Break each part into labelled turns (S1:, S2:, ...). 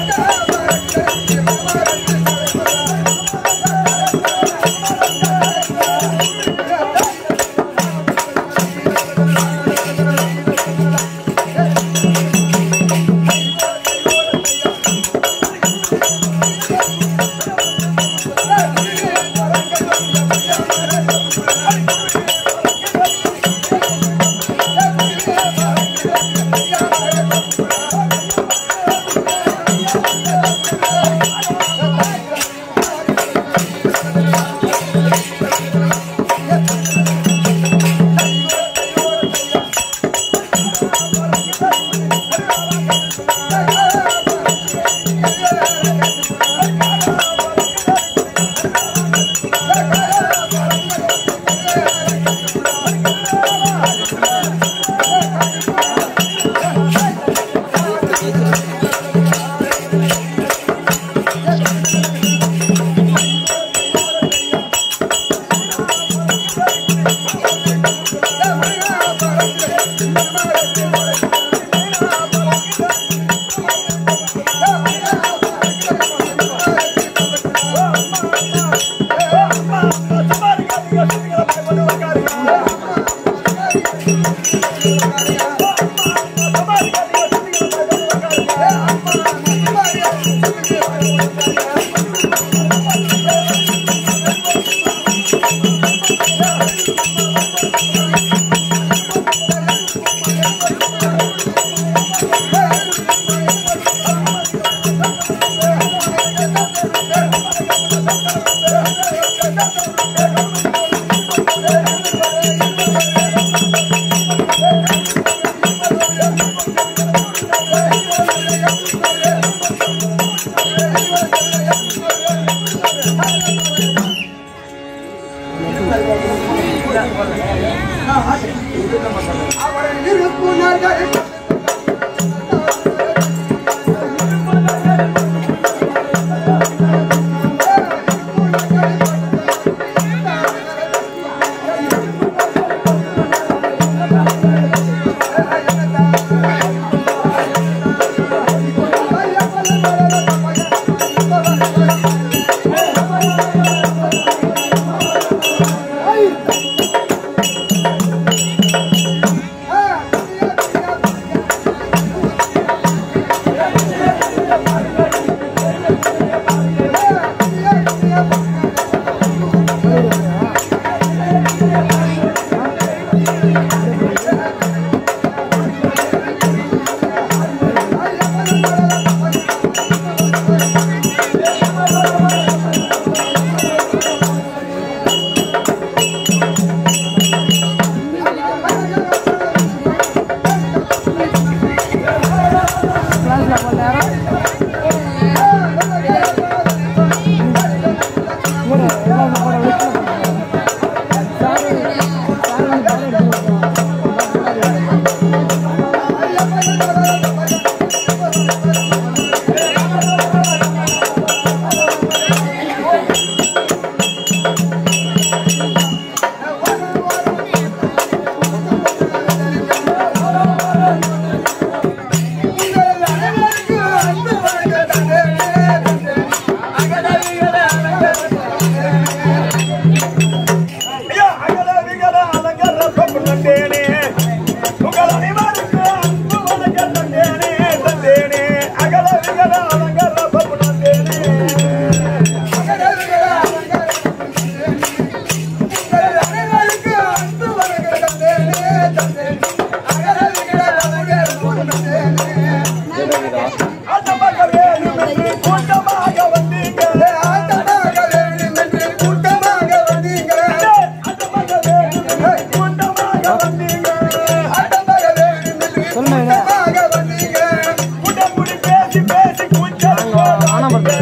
S1: ஐயா, அகல விகல அலங்கர பப்பு தந்தேனே. உங்கள் அனைவருக்கு அன்பு வணக்கம் தந்தேனே, தந்தேனே. அகல விகல அலங்கர பப்பு தந்தேனே. ஆட்டமாக வேணுமென்று கூட்டமாக வந்தீங்க. ஆட்டமாக வேணுமென்று கூட்டமாக வந்தீங்க. கூட்டக்குடி பேசி பேசி கூச்சல் போடாதீங்க.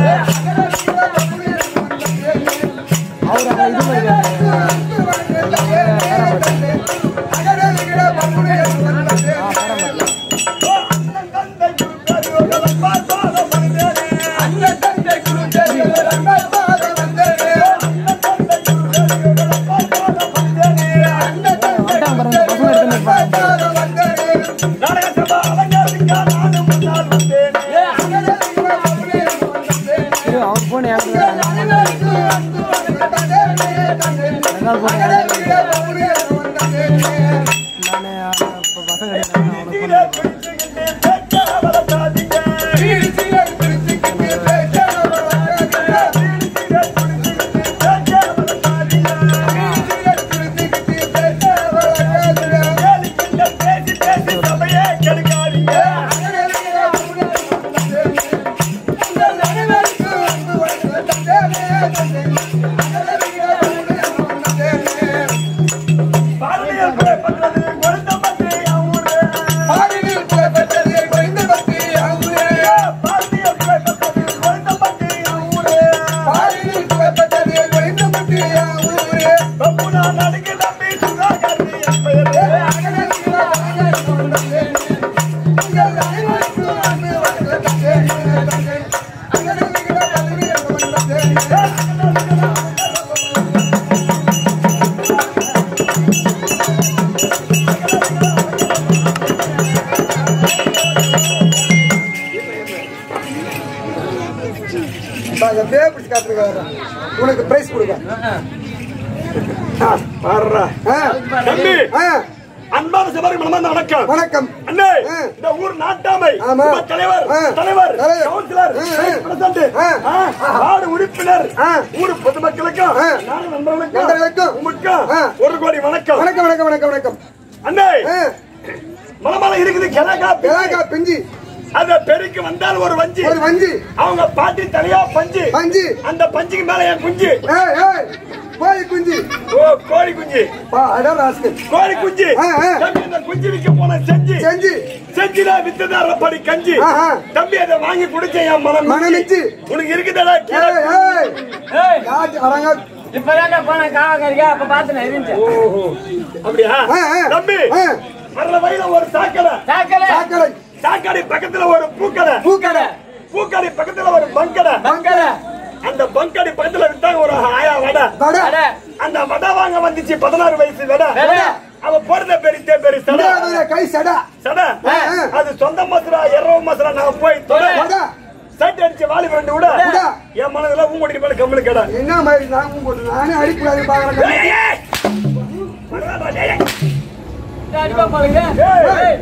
S1: அண்ணன் தந்தை குருக்கருவங்களை பார்த்தாத மனிதனே. அண்ணன் தந்தை குருக்கருவங்களை பார்த்தாத மனிதனே. அண்ணன் தந்தை குருக்கருவங்களை பார்த்தாத மனிதனே. அண்ணன் தந்தை குருக்கருவங்களை பார்த்தாத மனிதனே. நாடக சபா அலங்கரிக்க நானும் முன்னால் வந்தேனே.
S2: போன்
S1: தீர குடிச்சுக்கிட்டு பேச்ச வளர்த்தாதீங்க. தீர குடிச்சுக்கிட்டு பேச்ச வளர்த்தாதீங்க. கேலிக்கிட்ட பேசி பேசி சபையே கெடுக்காதீங்க. பாரதியார் கொலை பண்றது கொழுந்தம்பட்டி என் ஊரு. பாரதியார் கொலை பண்றது கொழுந்தம்பட்டி என் ஊரு. பப்புனா நடுக்கு நம்பி சுதாகர் என் பெயரு.
S3: உனக்கு பிரைஸ் கொடுக்க
S1: ஆ, பாருடா.
S3: ஆ,
S1: தம்பி
S3: ஆ,
S1: அன்பான சபருக்கு மனமார்ந்த வணக்கம்
S3: வணக்கம்
S1: அண்ணே
S3: ஆ.
S1: இந்த ஊர் நாட்டாமை
S3: ஆமா.
S1: உப தலைவர்
S3: ஆ.
S1: தலைவர்
S3: தலைவர்.
S1: கவுன்சிலர்
S3: ஆ, ஆ.
S1: வைஸ் பிரசிடண்ட்,
S3: ஆ.
S1: ஆ, வார்டு உறுப்பினர்
S3: ஆ.
S1: ஊர் பொதுமக்களுக்கும்
S3: ஆ.
S1: நாடு நண்பர்களுக்கும்
S3: நண்பர்களுக்கும்.
S1: உமக்கும்
S3: ஆ.
S1: ஒரு கோடி வணக்கம்
S3: வணக்கம் வணக்கம் வணக்கம் வணக்கம்
S1: அண்ணே
S3: ஆ,
S1: மலமலை இருக்குது கிழக்கா
S3: பிளாக்கா பிஞ்சி
S1: அத பெருக்கு வந்தால் ஒரு வஞ்சி
S3: ஒரு வஞ்சி
S1: அவங்க பாட்டி தலையா பஞ்சு
S3: பஞ்சு
S1: அந்த பஞ்சுக்கு மேல என் குஞ்சு
S3: ஏய் ஏய் கோழி குஞ்சு
S1: ஓ கோழி குஞ்சு
S3: பா அதான் ராஸ்கல்
S1: கோழி குஞ்சு
S3: ஆ, ஆ.
S1: தம்பி இந்த குஞ்சு விற்க போன செஞ்சு
S3: செஞ்சு
S1: செஞ்சுடா வித்ததார படி கஞ்சி
S3: ஆஹா.
S1: தம்பி அதை வாங்கி குடிச்ச என் மனம்
S3: மனம்
S1: மிச்சி.
S3: மிச்சி.
S1: உனக்கு இருக்குதாடா கீழே
S3: ஏய் ஏய் யாச்சு அரங்க
S2: இப்பதான் போன காவக்கறிக்கா அப்ப பாத்து இருந்துச்சு
S1: ஓஹோ அப்படியா
S3: ஆ, ஆ.
S1: தம்பி
S3: ஆ.
S1: வர்ற வழியில ஒரு சாக்கடை
S2: சாக்கல
S3: சாக்கடை
S1: சாக்கடை பக்கத்துல ஒரு பூக்கடை
S3: பூக்கடை
S1: பூக்கடை பக்கத்துல ஒரு பங்கடை
S2: பங்கல
S1: அந்த பங்கடை பக்கத்துல வித்தாங்க ஒரு ஆயா வடை
S3: வடை
S2: அட
S1: அந்த வடை வாங்க வந்துச்சு பதினாறு வயசு வடை
S2: வடை.
S1: அவ போறத பெரிய பெரிய சடை
S3: இந்தியாவுல கை சடா
S1: சடை
S3: ஆ, ஆ.
S1: அது சொந்த மசுரா இரவு மசுரா நான் போய் தொட
S3: வடை
S1: சைட் அடிச்சு வாலி ரெண்டு விட
S3: விட.
S1: என் மனதுல ஊங்கடி மேல கம்மலு கடை
S3: என்ன மாதிரி நான் போட்டு நானே அடிக்கூடாது பாக்குறேன்
S1: ஏய், ஏய். பரவாயில்ல, ஏய், ஏய்.
S2: அடிப்பா பாருங்க
S1: ஏய்,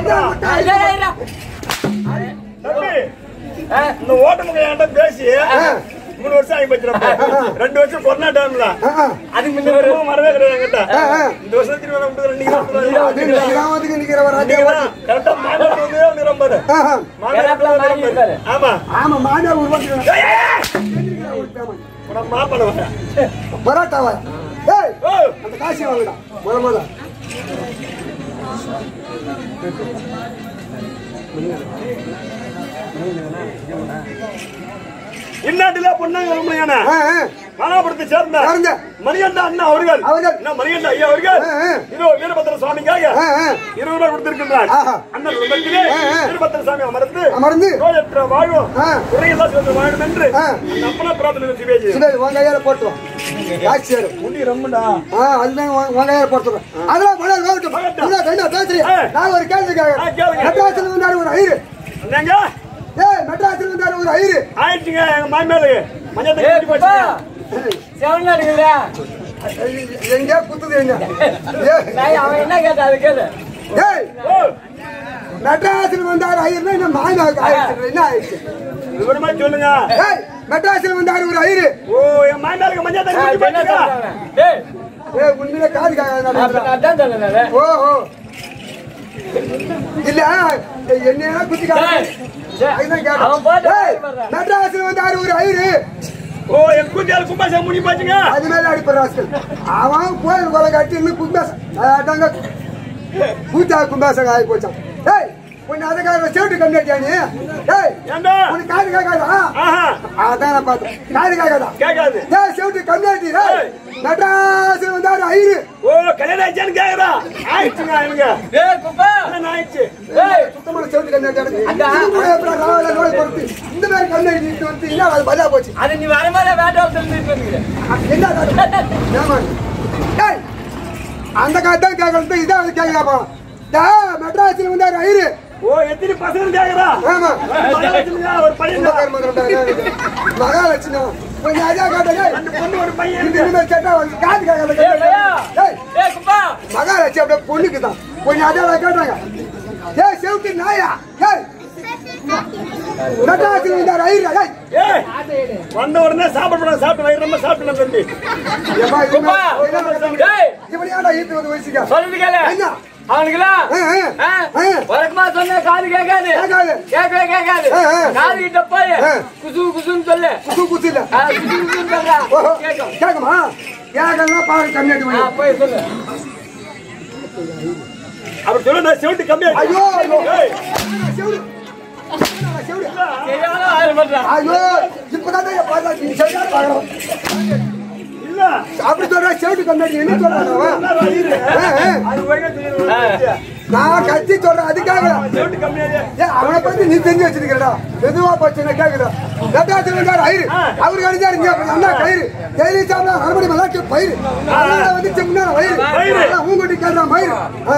S1: தம்பி, இந்த ஓட்டமுக என்கிட்ட பேசி மூணு வருஷம் ஆகி போச்சுடா ரெண்டு வருஷம் கொரோனா டைம்ல அதுக்கு முன்ன வருஷம் வரவே கிடையாது என்கிட்ட இந்த வருஷம் திரும்ப வந்து ரெண்டு கிலோ
S3: கிராமத்துக்கு நிக்கிற ஒரு அடி
S1: கரெக்டா மாநிலம் வந்து ஒன்று ரொம்ப
S3: ஆஹா.
S1: மாநிலம் வந்து ரொம்ப ஆமா
S3: ஆமா மாடா உருவாக்கி
S1: ஏய், ஏய், ஏய். உனக்கு மாப்பிள்ளை வரேன்.
S3: பரோட்டாவா ஏய்
S1: ஓ,
S3: அந்த காசு வாங்கடா முத முத
S1: இந்நாட்டிலே பொன்னாங்க உண்மையான
S3: ஆ, ஆ.
S1: மானாபுரத்தை சேர்ந்த
S3: சேர்ந்த.
S1: மணிகண்ட அண்ணா அவர்கள்
S3: அவர்கள்.
S1: என்ன மணிகண்ட ஐயா அவர்கள்
S3: ஆ, ஆ.
S1: இதோ வீரபத்திர சுவாமிக்காக
S3: ஆ, ஆ.
S1: இருபது ரூபாய் கொடுத்திருக்கின்றார்
S3: ஆஹா.
S1: அண்ணன் குடும்பத்திலே
S3: ஆ, ஆ.
S1: வீரபத்திர சாமி அமர்ந்து
S3: அமர்ந்து
S1: நோயற்ற வாழும்
S3: ஆ.
S1: குறையெல்லாம் சேர்ந்து வாழும் என்று
S3: ஆ.
S1: அந்த அப்பனா பிரார்த்தனை சிவேஜி
S3: சிவன் உன் கையால போட்டு வா காசு சேரு
S1: முடி ரொம்படா
S3: ஆ அதுதான் உன் உன் கையால போட்டு வா அதெல்லாம் மணல் வாங்கட்டும்
S1: வாங்கட்டும்.
S3: இவ்வளவு கையில பேசுறீங்க
S1: ஆ.
S3: நான் ஒரு கேள்வி
S1: ஆ, கேளுங்க.
S3: கேட்கறேன் மெட்ராஸ்ல வந்தாரு ஒரு ஐரு
S1: என்னங்க
S3: ஏய் மெட்ராஸ்ல வந்தாரு ஒரு ஐரு
S1: ஆயிடுச்சுங்க எங்க மாமேலுக்கு மஞ்சள் தண்ணி ஊத்தி
S2: ஏப்பா
S1: போச்சுங்க.
S2: செவன் அடிக்கிறா
S3: எங்க குத்துது எங்க ஏய்,
S2: அவன் என்ன கேட்டா அது கேளு
S3: ஏய்
S1: ஓ,
S3: மெட்ராஸ்ல வந்தாரு ஐயர்னா என்ன மாயனாக்கு ஆயிடுச்சு என்ன ஆயிடுச்சு
S1: விவரமா சொல்லுங்க
S3: ஏய் மெட்ராஸ்ல வந்தாரு ஒரு ஐரு
S1: ஓ என் மாமேலுக்கு மஞ்சள் தண்ணி
S2: ஆ,
S1: ஊத்தி
S2: இப்ப என்ன
S1: போச்சுங்க
S2: சொல்றாங்க டேய்
S3: ஏய் உண்மையில காது
S2: அப்ப
S3: காய
S2: நான் அதான் சொன்னேன்
S3: ஓ ஓ இல்ல என்ன குத்தி காட்டு
S2: டேய், டேய்,
S3: அதுதான்
S2: அவன் போட்டு
S3: கேட்டேன் மெட்ராஸ்ல வந்தாரு ஒரு ஐரு
S1: ஓ என் கூட்டியால் கும்பாசம் முடி போச்சுங்க
S3: அது மேல அடிப்ப ராஸ்கல் அவன் கோயில் கொலை கட்டி இன்னும் கும்பாசம் அதாங்க பூஜா கும்பாசம் ஆகி போச்சான் ஏய் உன்னை அதுக்காக சேட்டு கம்மியாட்டியா நீ ஏய்
S1: ஏண்டா
S3: உனக்கு காது கேட்காதா
S1: ஆஹா
S3: அதான் நான் பார்த்தேன் காது கேட்காதா
S1: கேட்காது
S3: ஏய் சேட்டு கம்மியாட்டி ஏய் மெட்ராஸ்ல வந்தாரு ஐரு
S1: ஓ கல்யாணம் ஆயிடுச்சான்னு கேக்குறா ஆயிடுச்சுங்க எனக்கு
S2: டேய் குப்பா
S1: கல்யாணம் ஆயிடுச்சு
S2: டேய்
S3: சுத்தமான சேட்டு கம்மியாட்டி
S2: அதான்.
S3: இது கூட எப்படி ராவல நோய் பொறுத்து இந்த மாதிரி கம்மியாட்டி வந்து என்ன அது பதிலா போச்சு
S2: அது நீ வரும்போதே வேண்டாம் சொல்லிட்டு வந்துக்கிறேன்
S3: என்ன காட்டு? ஏம்மா? டேய், அந்த காட்டு தான் கேட்கறது இதான் வந்து கேட்கலாம் மெட்ராஸ்ல வந்தாரு ஐரு
S1: ஓ எத்தனை பசங்க கேக்குறா
S3: ஆமா
S1: மகாலட்சுமியா, ஒரு பையன்
S3: உலகர் மகன் மகாலட்சுமி கொஞ்சம் அஜா காட்டுங்க
S1: அந்த பொண்ணு ஒரு பையன்
S3: இந்த
S1: இருக்கு.
S3: இனிமேல் கேட்டா வந்து காது கேட்காத
S2: ஏய், பையா.
S3: ஏய்
S2: ஏய், குப்பா.
S3: மகாலட்சுமி அப்படியே பொண்ணுக்கு தான் கொஞ்சம் அஜா கேட்டாங்க ஏய் செவுட்டு நாயா ஏய் நட்டாசில் இந்த ஐயா ஏய்
S1: ஏய், வந்த உடனே சாப்பிடணும் சாப்பிட்டு வயிறு ரொம்ப சாப்பிடணும் தம்பி
S3: ஏப்பா, இது
S2: குப்பா.
S3: என்ன-
S2: ஏய்,
S3: இப்படி ஏன்டா ஈத்து வந்து வயசுக்கா
S2: சொல்றது கேளு.
S3: என்ன?
S2: அவனுக்குலாம்,
S3: ஆ, ஆ.
S2: ஆ,
S3: ஆ.
S2: வழக்கமா சொன்னா காது கேட்காது.
S3: கேட்காது.
S2: கேட்கவே கேட்காது.
S3: ஆ, ஆ.
S2: காது கிட்ட போய்
S3: ஆ.
S2: குசு குசுன்னு சொல்லு.
S3: குத்து குத்து இல்ல
S2: ஆ, குசு குசுன்னு சொல்றா.
S3: ஓஹோ.
S2: கேட்கும்.
S3: கேட்குமா கேட்கலாம் பாரு கம்மியாட்டு
S2: ஆ,
S3: பண்ணி
S2: போய் சொல்லு.
S1: அப்படி சொல்ல நான் செவிட்டு கம்மியா
S3: ஐயோ ஐயோ
S1: ஏய்,
S3: செவுடு செவுடு
S2: சரியான ஆயிரம் பண்றான்.
S3: ஐயோ இப்பதான் என் பார்த்தா நீ சரியா பார்க்கணும்
S1: இல்ல
S3: அப்படி சொல்ற செவிட்டு கம்மியாட்டி என்ன சொல்றான் அவன்
S1: என்ன வயிறு?
S3: ஆ, ஆ.
S1: அது வரைக்கும் தெரியும்.
S3: நான் கத்தி சொல்றேன் அதுக்காக
S1: செவிட்டு கம்மியா
S3: ஏன் அவனை பத்தி நீ தெரிஞ்சு வச்சிருக்கிறடா மெதுவா போச்சு கேக்குதா நட்டாசிரியர் ஐரு அவருக்கு அடிச்சாரு இங்க அண்ணா கயிறு டெய்லி சாப்பிடலாம் மறுபடியும் விளையாட்டு பயிர் அதனால வந்து முன்னால வயிறு
S1: வயிறு.
S3: ஊங்கட்டி கேட்கறான் மயிறு ஆ.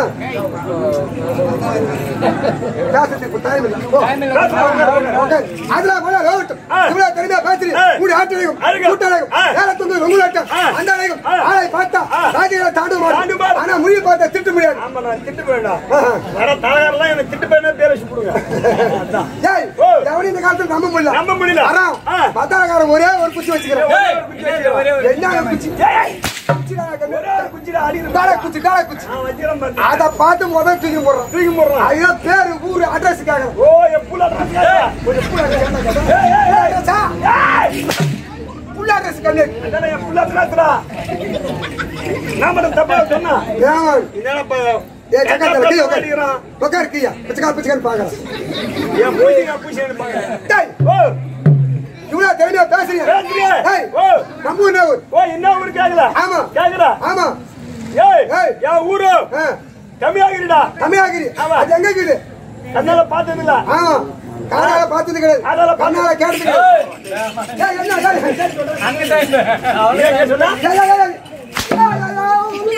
S3: பேசுறதுக்கு இப்ப time இல்ல. போ. ஓகே. அதுல போனா ரோட்டும். இவ்வளவு தெரிஞ்சா பேசுறீ. மூடி ஆட்டலையும்,
S1: அருங்க.
S3: கூட்டலையும்,
S1: ஆ.
S3: ஏலத்துக்கு ரொம்பலாட்டம்,
S1: ஆ.
S3: அண்டாலையும்,
S1: ஆ.
S3: ஆளை பார்த்தா, ராஜ்யங்களை தாண்ட
S1: தாண்ட
S3: மாட்டோம்.
S1: மாட்டோம்.
S3: ஆனா மொழியை பார்த்தா திட்ட முடியாது
S1: ஆமா நான் திட்டு போயிடலாம்
S3: ஆஹா.
S1: வர தலைவரெல்லாம் எனக்கு திட்டு போயினா பேர் வச்சு கொடுங்க அதான்
S3: ஏய்,
S1: ஓ.
S3: எவனையும் இந்த காலத்துல நம்ப முடியல.
S1: நம்ப முடியல.
S3: வரான்.
S1: ஆ.
S3: பத்தாளக்காரன் ஒரே ஒரு குச்சி வச்சுக்கிறேன்.
S2: ஏய், ஒரே ஒரு-
S3: என்ன குச்சி? குச்சிடா, கண்ணு.
S1: ஒரே ஒரு குச்சியில அடிக்கிற
S3: காளை குச்சி, காளை குச்சி.
S1: நான் வச்சிக்கிறேன் பாரு.
S3: அத பார்த்து முதல் தூக்கி போடுறான்.
S1: தூக்கி போடுறான்
S3: அதுதான் பேரு, ஊரு, address க்காக.
S1: ஓ எப்புல
S3: கொஞ்சம் புள்ள address என்ன கதை? புள்ள address ஆ? புள்ள address கண்ணு.
S1: அதானே என் புள்ள பேசுறா நான் மட்டும் தப்பா சொன்னா
S3: ஏன்?
S1: என்னப்பா
S3: ஏய், சக்கரத்துல கீழே உட்காரு.
S1: அடிக்கிறான்
S3: உட்காரு கீழே. பிச்சைக்கார, பிச்சைக்காரன் பார்க்கறான்.
S1: என் பூஜைங்க பூஜை பாங்க
S3: டேய்,
S1: ஓ
S3: இவ்வளவு தைரியமா பேசுறீங்க?
S1: பேசுறியே?
S3: ஏய்,
S1: ஓ.
S3: நம்ம ஊர் என்ன ஊர்?
S1: ஓ என்ன ஊரு கேக்குதா
S3: ஆமா.
S1: கேக்குதா
S3: ஆமா.
S1: ஏய்
S3: ஏய்.
S1: என் ஊரு
S3: ஆ,
S1: கம்மியாகிடுடா
S3: கம்மியாகிரி.
S1: ஆமா.
S3: அது எங்க இருக்குது?
S1: கண்ணால பார்த்தது இல்ல
S3: ஆமா. காதால பார்த்தது கிடையாது.
S1: காதால பார்த்தது.
S3: கண்ணால கேட்டது கிடையாது. ஏய், என்ன, ஏய்,
S2: அங்கதான் இந்த- அவனே
S1: ஏன் சொன்னா
S3: ஏய், ஏய், ஏய், ஏய்.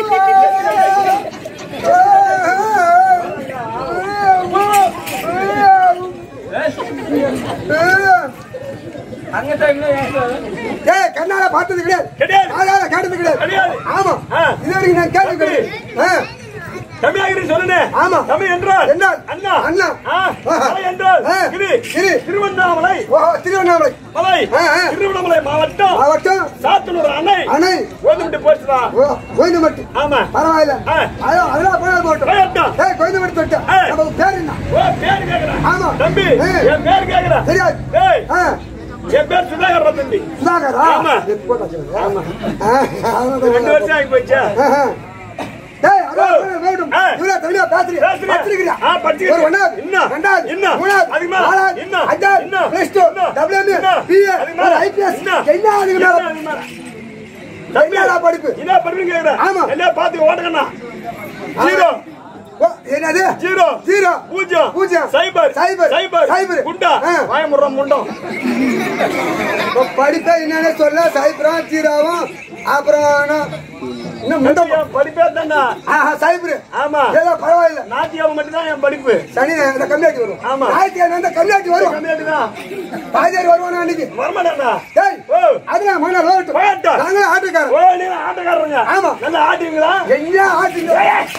S2: அங்கதான் இன்னும் ஏன் சொல்ற?
S3: ஏய், கண்ணால பார்த்தது கிடையாது
S1: கிடையாது.
S3: காதால கேட்டது கிடையாது
S1: கிடையாது.
S3: ஆமா
S1: ஆ.
S3: இது வரைக்கும் நான் கேட்டது கிடையாது ஆ.
S1: கம்மியாகிரி சொல்லுனே
S3: ஆமா.
S1: கம்மி என்றால்
S3: என்றால்.
S1: அண்ணா
S3: அண்ணா.
S1: ஆ, மலை என்றால்
S3: ஆ.
S1: கிரி
S3: கிரி.
S1: திருவண்ணாமலை
S3: ஓ திருவண்ணாமலை
S1: மலை
S3: ஆ, ஆ.
S1: திருவண்ணாமலை மாவட்டம்
S3: மாவட்டம்
S1: சாத்தனூர் அணை
S3: அணை
S1: ஓதுவிட்டு போச்சுடா
S3: ஓ கோயம்புத்தூர்
S1: ஆமா
S3: பரவாயில்ல
S1: ஆ.
S3: அதான் அதெல்லாம் போனால் போட்டோம்
S1: போயிட்டோம்.
S3: ஏய் கோயம்புத்தூர் தொட்டா
S1: ஆ.
S3: நம்ம பேர் என்ன
S1: ஓ பேர் கேக்குறேன்
S3: ஆமா.
S1: தம்பி
S3: ஆ.
S1: என் பேர் கேக்குறேன்
S3: தெரியாது
S1: ஏய்
S3: ஆ
S1: என் பேர் சுதாகர் தம்பி
S3: சுதாகரா
S1: ஆமா.
S3: ஆமா
S1: ரெண்டு வருஷம் ஆகி போச்சா
S3: டேய் அதான் அதான் வேணும்
S1: ஆ.
S3: இவ்வளவு தெளிவா பேசுறீங்க
S1: பேசுறேன்.
S3: படிச்சிருக்கியா
S1: ஆ, படிச்சிருக்கேன்.
S3: ஒரு ஒண்ணாவது
S1: இன்னும்.
S3: ரெண்டாவது
S1: இன்னும்.
S3: மூணாவது
S1: அதுக்கு மேல.
S3: நாலாவது
S1: இன்னும்.
S3: அஞ்சாவது
S1: இன்னும்.
S3: பிளஸ் டூ
S1: இன்னும்.
S3: டபிள்யூஎம்
S1: இன்னும்.
S3: பிஏ
S1: அதுக்கு மேல.
S3: ஐபிஎஸ்
S1: இன்னும்.
S3: என்ன அதுக்கு மேல
S1: என்ன அது மேல? தம்பி,
S3: என்னடா படிப்பு?
S1: என்ன படிப்புன்னு கேக்குறேன்.
S3: ஆமா.
S1: என்ன பார்த்து ஓட்டுங்கண்ணா. ஜீரோ
S3: ஓ, என்னது
S1: ஜீரோ
S3: ஜீரோ
S1: பூஜ்ஜியம்
S3: பூஜ்ஜியம்
S1: சைபர்
S3: சைபர்
S1: சைபர்
S3: சைபர்
S1: குண்டா
S3: ஆ.
S1: வாயமுடுறோம் முண்டம்
S3: இப்ப படிப்பே என்னன்னு சொல்ல சைபரும் ஜீரோவும் அப்புறம் என்ன? இன்னும் முண்டம்
S1: என் படிப்பே தானே
S3: ஆஹா சைபர்
S1: ஆமா
S3: ஏதோ பரவாயில்ல
S1: நாத்தியாவும் மட்டும்தான் என் படிப்பு
S3: சனி இந்த கம்மியாட்டி வரும்
S1: ஆமா.
S3: ஆயிரத்தி ஐநூறு கம்மியாட்டி வரும்
S1: கம்மியாட்டு தான்
S3: பாஜாரி வருவானா அன்னைக்கு
S1: வரமாட்டேன்டா
S3: ஏய்
S1: ஓ
S3: அதுல மன்னர் வரட்டும்
S1: போகட்டும்.
S3: நாங்க ஆட்டுக்காரன்
S1: ஓ நீங்க ஆட்டக்காரருங்க
S3: ஆமா.
S1: நல்லா ஆட்டுவீங்களா
S3: என்ன ஆட்டுங்க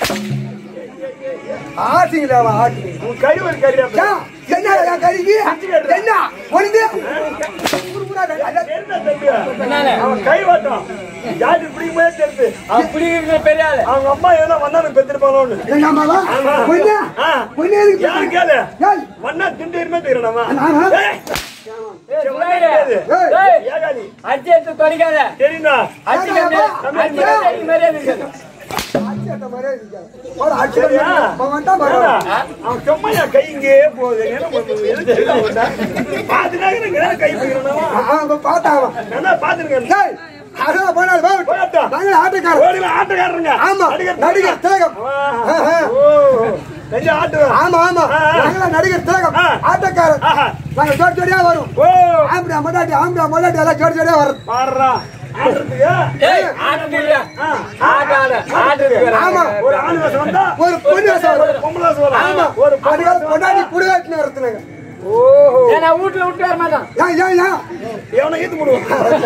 S3: ஆட்டுங்களா ஆட்டுங்க
S1: உன் கறி ஒரு கறியா
S3: யா, என்ன என் கறிக்கு என்ன ஒழுங்கு
S1: என்ன தம்பி
S2: என்னால?
S1: அவன் கை வாட்டம் ஜாதி பிடிக்கும்போதே தெரியுது
S2: அப்படி இருக்கிற பெரிய ஆளு
S1: அவங்க அம்மா எதனா வந்தானு பெத்திருப்பாங்களோன்னு
S3: எங்க அம்மாவா
S1: ஆமா.
S3: பொண்ணு
S1: ஆ.
S3: பொண்ணு எதுக்கு
S1: யாரு
S3: பேசுற?
S1: கேளு
S3: ஏய்,
S1: வண்ணா திண்டிருமே தெரியுமா
S3: நானா?
S2: ஏய், சுடாயிரு.
S3: ஏய்,
S2: ஏய்,
S1: ஏகாலி
S2: அடிச்சு எடுத்து தொலைக்காத.
S1: தெரியுதா
S2: அடிச்சு
S3: ஏய்,
S2: எடுத்து- அடிச்சு எடுத்து அடிக்க மாதிரியே இருக்குது.
S3: ஆட்சியாட்ட மாதிரியே இருக்காது. ஒரு ஆட்சி
S1: சரியா?
S3: அவன் வந்தான் பரவாயில்ல.
S1: ஏடா, அவன் சும்மா என் கை இங்கே போகுது என்ன பண்ணுறது? எதுக்கு தெரியுமா அவன்கிட்ட? பாத்துட்டாங்க, நீங்க ஏன் கை பிடிக்கிறேன்னா?
S3: அவன் பார்த்தான் அவன்.
S1: நான் தான் பாத்துருக்கேன்.
S3: ஏய், அதான் போனாரு, வா.
S1: போகட்டும்.
S3: நாங்க ஆட்டுக்காரன்.
S1: ஓடி வா, ஆட்டக்காரருங்க.
S3: ஆமா, நடிகர் திலகம்.
S1: ஆ,
S3: ஆஹா.
S1: ஓ, நெஞ்ச ஆட்டுவேன்.
S3: ஆமா ஆமா
S1: ஆ, ஆ.
S3: நாங்களாம் நடிகர் திலகம்
S1: ஆ.
S3: ஆட்டக்காரன்
S1: ஆஹா.
S3: நாங்க ஜோடி ஜோடியா வரும்
S1: ஓ,
S3: ஆம்படியா மொண்டாட்டி ஆம்படியா மொண்டாட்டி எல்லாம் ஜோடி ஜோடியா வரும்
S1: பாருடா. ஆடுறதுக்கு
S2: ஏய், ஆட்டு இல்லையா? ஆட்டு ஆடு, ஆட்டு இருக்கு.
S3: ஆமா.
S1: ஒரு ஆண் வேஷம் வந்தா
S3: ஒரு பொண்ணு வேஷம் வரும்.
S1: ஒரு பொம்பளை வேஷம் வரும்.
S3: ஆமா
S1: ஒரு பொண்ணு
S3: அதுக்காக
S1: வேஷம்
S3: பொண்டாட்டி
S1: வந்தா
S3: புடுகாட்டு நேரத்துலங்க
S1: ஓஹோ
S2: ஏய், நான் வீட்டுல விட்டு வர மாட்டேன்.
S3: ஏன் ஏன் ஏன்
S1: எவனை ஈத்து போடுவான்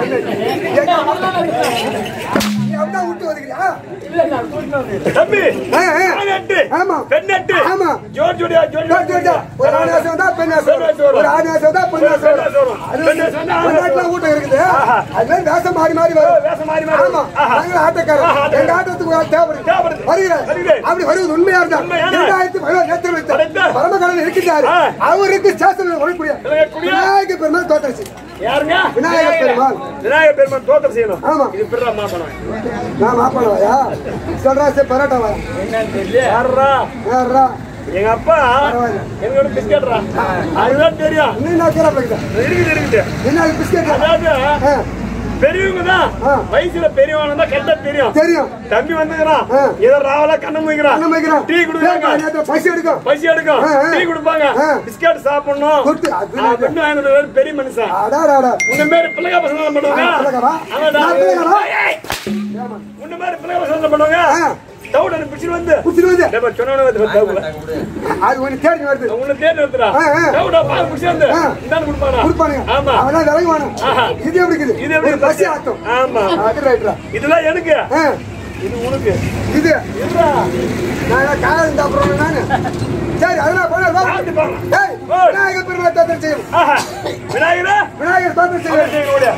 S3: நீ அப்படிதான் விட்டு ஒதுக்கிறியா
S2: இல்ல, நான் கூட்டிட்டு வந்து.
S1: தம்பி
S3: ஆ, ஆ.
S1: ஆண் எட்டு
S3: ஆமா.
S1: பெண் எட்டு
S3: ஆமா.
S1: ஜோடி ஜோடியா ஜோடி
S3: ஜோடி ஜோடியா. ஒரு ஆண் வேஷம் வந்தா பெண் வேஷம்
S1: பெண் வேஷம்
S3: வரும்.
S1: வரும்.
S3: ஒரு ஆண் வேஷம் வந்தா பெண் வேஷம்
S1: பெண் வேஷம்
S3: வரும்.
S1: வரும்.
S3: அது
S1: பெண் வேஷம் வந்தா ஆண் வேஷம்
S3: பொண்டாட்டிலாம்
S1: வரும்.
S3: கூட்டம் இருக்குது
S1: ஆஹா.
S3: அது மாதிரி வேஷம் மாறி மாறி வரும்
S1: வேஷம் மாறி மாறி வரும்.
S3: ஆமா
S1: ஆஹா.
S3: நாங்கள் ஆட்டக்காரர்
S1: ஆஹா, ஆட்டக்காரர்.
S3: எங்க ஆட்டத்துக்கு ஒரு ஆள் தேவைப்படுது
S1: தேவைப்படுது.
S3: வருகிறேன்
S1: வருகிறேன்.
S3: அப்படி வருவது உண்மையா இருந்தா
S1: உண்மையான.
S3: இரண்டாயிரத்தி பதினாறு நேற்று வைத்த
S1: படைத்த.
S3: பரமகடல் இருக்கின்றாரு
S1: ஆ.
S3: அவருக்கு சாசனம் வரக்கூடிய
S1: விநாயகக்கூடிய.
S3: விநாயக பெருமாள் தோற்றச்சு
S1: யாருங்க
S3: விநாயக பெருமாள்
S1: விநாயகர் பெருமான் தோத்திரம் செய்யணும்
S3: ஆமா.
S1: இது பிறரா மாப்பனம்
S3: நான் மாப்பிளவாயா சொல்றா சரி பரோட்டா வா
S2: என்னன்னு தெரியல.
S1: யாரா
S3: யாரா
S1: எங்க அப்பா
S3: பரவாயில்ல.
S1: என்னோட பிஸ்கட்ரா அதுதான் தெரியும்
S3: இன்னும் நான் கீழே போய்க்கிட்டேன்
S1: இருக்குது இருக்குது
S3: என்ன பிஸ்கெட்
S1: அதாவது பெரியவங்க தான்
S3: ஆ.
S1: வயசுல பெரியவங்க தான் கரெக்டா தெரியும்
S3: தெரியும்
S1: தம்பி வந்துக்கிறான்
S3: ஆ.
S1: ஏதோ ராவலா கண்ணம் வைக்கிறான்
S3: அண்ணன் வைக்கிறான்
S1: டீ கொடுக்குறாங்க
S3: நேரத்தில் பசி எடுக்கும்
S1: பசி எடுக்கும்
S3: ஆ, ஆ.
S1: டீ கொடுப்பாங்க
S3: ஆ.
S1: பிஸ்கட் சாப்பிடணும்
S3: கொடுத்து, அது
S1: ஆ, பெண்ணு வாங்கிட்டு வருவாரு, பெரிய மனுஷன்
S3: அடாடாடா
S1: உன்ன மாரி பிள்ளைங்க பசங்க தான் பண்ணுவாங்க
S3: ஆ, பிள்ளைங்களா?
S1: ஆமாடா.
S3: நான் பிள்ளைங்களா?
S1: ஏய். உன்ன மாரி பிள்ளைங்க பசங்க தான் பண்ணுவாங்க
S3: ஆ.
S1: தவிட பிடிச்சிட்டு வந்து
S3: குடிச்சிட்டு வந்து
S1: டேய், சொன்னவனே வந்து தவிட
S3: அது ஒண்ணு தேடி வருது
S1: உன்னை தேடி வந்துடா
S3: ஆ, ஆ.
S1: தவிட பால் பிடிச்சி வந்து
S3: ஆ.
S1: இந்தாண்டு கொடுப்பானா
S3: கொடுப்பானுங்க
S1: ஆமா
S3: அவன் விலகுவானு
S1: ஆஹா.
S3: இது எப்படி இருக்குது
S1: இது எப்படி
S3: ஒரு பசி ஆட்டம்
S1: ஆமா
S3: அது ரைட்ரா
S1: இதெல்லாம் எனக்கு
S3: ஆ,
S1: இது உனக்கு
S3: இது
S1: இல்லடா.
S3: நான் காலம் சாப்பிடுறேன் நானு சரி அதெல்லாம் போன
S1: சாப்பிட்டு பாருங்க.
S3: ஏய்
S1: ஓய்.
S3: விநாயகர் பெருமாள் தோற்றம் செய்யும்
S1: ஆஹா. விநாயகரா
S3: விநாயகர் தோற்றம்
S1: அவன்
S3: செய்யும்
S1: செய்யக்கூடிய.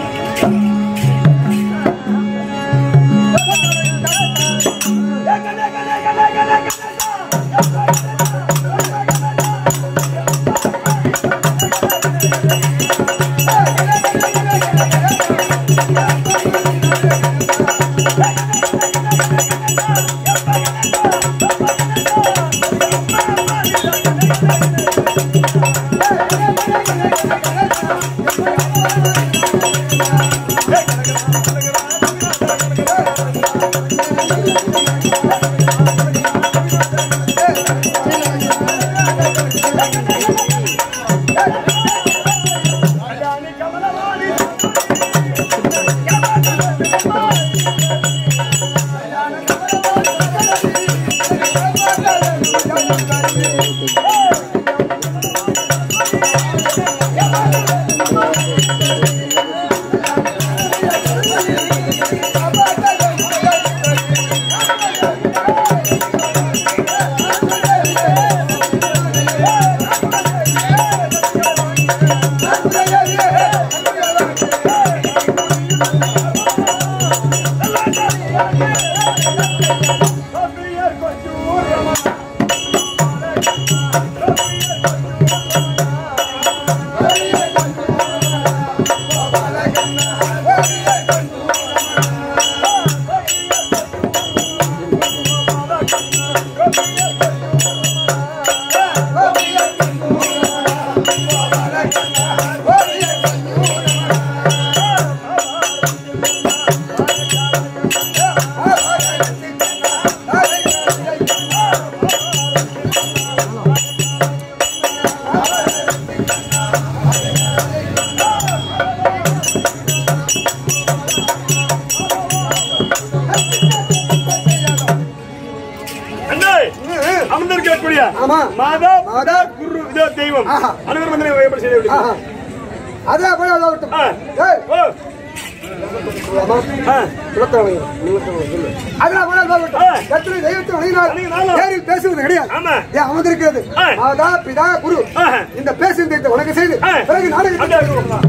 S1: கல்யாணி கமலவாணி. கபியர் கொஞ்சூர் ரமணா. அண்ணே, அமர்ந்திருக்கக்கூடிய
S3: ஆமா.
S1: மாதா
S3: மாதா.
S1: குரு இதோ தெய்வம்
S3: ஆஹா.
S1: அனைவரும் வந்து எப்படி செய்ய
S3: ஆஹா. அதான் போய் அதை விட்டு
S1: ஆ.
S3: ஏய்
S1: ஓ,
S3: ஆமா
S1: ஆ.
S3: குலத்தவங்க சொல்லு அதெல்லாம் போய் அதை விட்டு
S1: ஆ.
S3: எத்தனை தெய்வத்தை வணங்கினால்
S1: வணங்கினாலும்.
S3: நேரில் பேசுவது கிடையாது
S1: ஆமா.
S3: ஏன் அமர்ந்திருக்கிறது
S1: ஆ.
S3: மாதா பிதா குரு
S1: ஆஹா.
S3: இந்த பேசும் தெய்வத்தை வணக்கம் செய்து
S1: ஆ.
S3: பிறகு நாடகத்தை
S1: அப்படியே இருக்கணும்.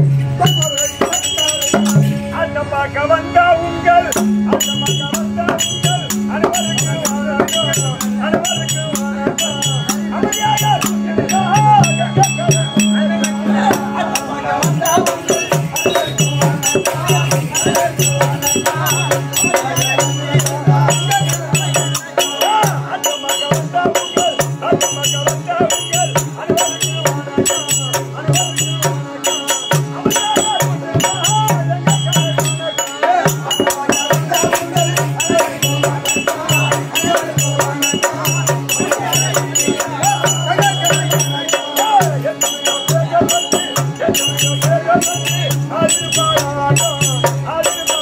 S1: அண்ணன் பார்க்க வந்த உங்கள் அண்ணன் பார்க்க வந்த உங்கள் அனைவருக்கும் வணக்கம். அனைவருக்கும் வணக்கம். அமைதியாக Hadi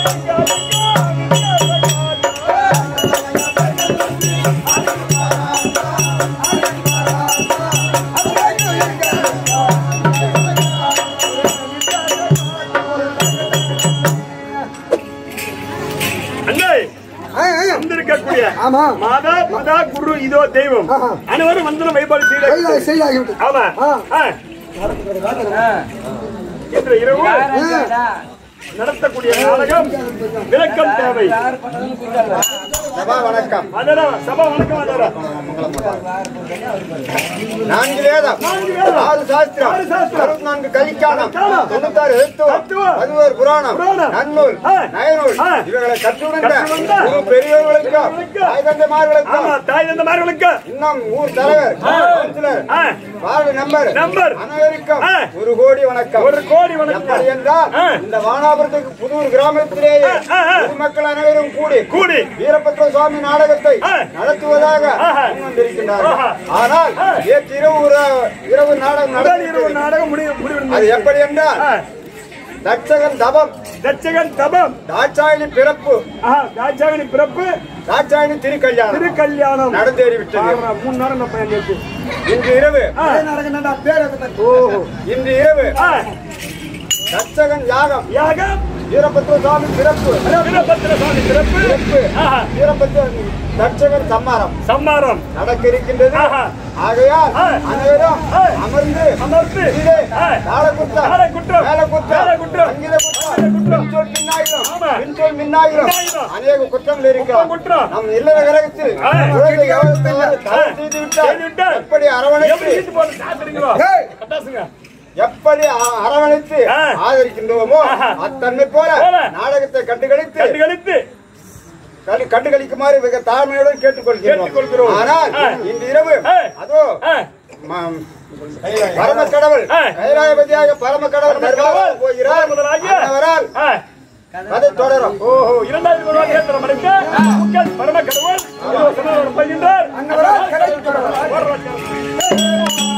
S1: அண்ணே
S3: ஆ, ஆ.
S1: வந்திருக்கக்கூடிய
S3: ஆமா
S1: மாதா மதா குரு இதோ தெய்வம்
S3: ஆஹா.
S1: அனைவரும் வந்தனம் வழிபாடு
S3: செய்தாய்
S1: செய்த
S3: செய்தாகிவிட்டது
S1: ஆமா
S3: ஆ.
S1: ஆ. இன்று இரவு
S3: ஆ.
S1: நடத்தக்கூடிய நாடகம் விளக்கம் தேவை
S4: சபா வணக்கம்
S1: அதரா சபா வணக்கம் அதரா
S4: நான்கு வேதம்
S1: நான்கு வேதம்.
S4: ஆறு சாஸ்திரம்
S1: ஆறு சாஸ்திரம்.
S4: அறுபத்தி நான்கு கலிக்கானம்
S1: கலிக்கானம்.
S4: தொண்ணூத்தாறு எழுத்துவம்
S1: தத்துவம்.
S4: பதினோரு புராணம்
S1: புராணம்.
S4: நன்னூல்
S1: ஆ.
S4: நயனூல்
S1: ஆ.
S4: இவைகளை கற்றுணர்ந்த
S1: கற்றுணர்ந்த
S4: குரு பெரியவர்களுக்கும்
S1: பெரியவர்களுக்கும்
S4: தாய் தந்தைமார்களுக்கும்
S1: ஆமா தாய் தந்த மார்களுக்கு
S4: இன்னும் ஊர் தலைவர் கவுன்சிலர்
S1: ஆ.
S4: Ward number
S1: number.
S4: அனைவருக்கும்
S1: ஆ.
S4: ஒரு கோடி வணக்கம்
S1: ஒரு கோடி வணக்கம்
S4: எப்படி என்றால்
S1: ஆ.
S4: இந்த வானாபுரத்துக்கு புதூர் கிராமத்திலேயே
S1: ஆ, ஆ.
S4: பொதுமக்கள் அனைவரும் கூடி
S1: கூடி
S4: வீரபத்ர சுவாமி நாடகத்தை
S1: ஆ.
S4: நடத்துவதாக
S1: ஆஹா.
S4: முன்வந்திருக்கின்றார்கள்
S1: ஆஹா.
S4: ஆனால்
S1: ஆ.
S4: நேற்று இரவு ஒரு இரவு நாடகம்
S1: முதல் இரவு
S4: நடந்தது
S1: நாடகம் முடிவு
S4: அது
S1: முடிவு
S4: எப்படி என்றால் தட்சகன் தபம்
S1: தட்சகன் தபம்
S4: தாட்சாயணி பிறப்பு
S1: ஆஹா ராஜாவின் பிறப்பு
S4: தாட்சாயணி திருக்கல்யாணம்
S1: திருக்கல்யாணம்
S4: நடந்தேறிவிட்டது
S1: ஆமா, மூணு நாள் நம்ம பையன் நேத்து.
S4: இன்று இரவு
S1: ஆ.
S3: நடக்கணும்டா பேர் எடுத்து
S1: ஓஹோ
S4: இன்று இரவு
S1: ஆ.
S4: தட்சகன் யாகம்
S1: யாகம்
S4: வீரபத்ர சுவாமி பிறப்பு
S1: வீரபத்திர சுவாமி பிறப்பு
S4: பிறப்பு
S1: ஆஹா.
S4: வீரபத்ர தட்சகன் சம்மாரம்
S1: சம்மாரம்
S4: நடக்க இருக்கின்றது
S1: ஆஹா.
S4: ஆகையால்
S1: ஆ.
S4: அனைவரும்
S1: ஆ.
S4: அமர்ந்து
S1: அமர்ந்து
S4: கீழே
S1: ஆ.
S4: தாளக்குத்தம்,
S1: தாளக்குத்தம்,
S4: மேளக்குத்தம்,
S1: மேளக்குத்தம்,
S4: சங்கீதக்குத்தம்,
S1: சங்கீதக்குத்தம்,
S4: பின்சொல் பின்னாயிரம்,
S1: ஆமா.
S4: பின்சொல் மின்னாயிரம்,
S1: மின்னாயிரம்.
S4: அநேக குற்றங்கள் இருக்கிறோம்
S1: குற்றம்.
S4: நம் இல்லற கழகத்தில்
S1: ஆ.
S4: குழந்தை எவ்வளவு தவறு தவறு
S1: ஆ.
S4: செய்து விட்டால்
S1: செய்து விட்டால்
S4: எப்படி
S1: எப்படி
S4: அரவணைத்து
S1: வீட்டு போட்டு சாப்பிடுறீங்களோ
S4: ஏய்,
S1: கட்டாசுங்க
S4: எப்படி அ- அரவணைத்து
S1: ஆ.
S4: ஆதரிக்கின்றோமோ
S1: ஆஹா.
S4: அத்தன்மை போல
S1: போல.
S4: நாடகத்தை கண்டுகளித்து
S1: கண்டு கழித்து
S4: கண்டு- கண்டுகளிக்குமாறு மிக தாழ்மையுடன் கேட்டுக்கொள்கிறோம்
S1: கேட்டுக்கொள்கிறோம்.
S4: ஆனால்
S1: ஆ.
S4: இன்று இரவு
S1: ஆ.
S4: அதோ
S1: ஆ.
S4: ம- பரம கடவுள்
S1: ஆ.
S4: கைலாயபதியாக பரம கடவுள்
S1: பரம
S4: தர்பாரால்
S1: கடவுள்
S4: போகிறார்
S1: முதலாகிய
S4: அன்னவரால்
S1: ஆ.
S4: கதை தொடரும்
S1: ஓஹோ இரண்டாயிரத்தி ஒரு ரூபாய் ஏற்ற மணிக்கு முக்கல் பரம கடவுள் இதோ சனவர் பையன்றார்
S3: அன்னவரால் கதை தொடரும்.
S1: ஒரு லட்சம்.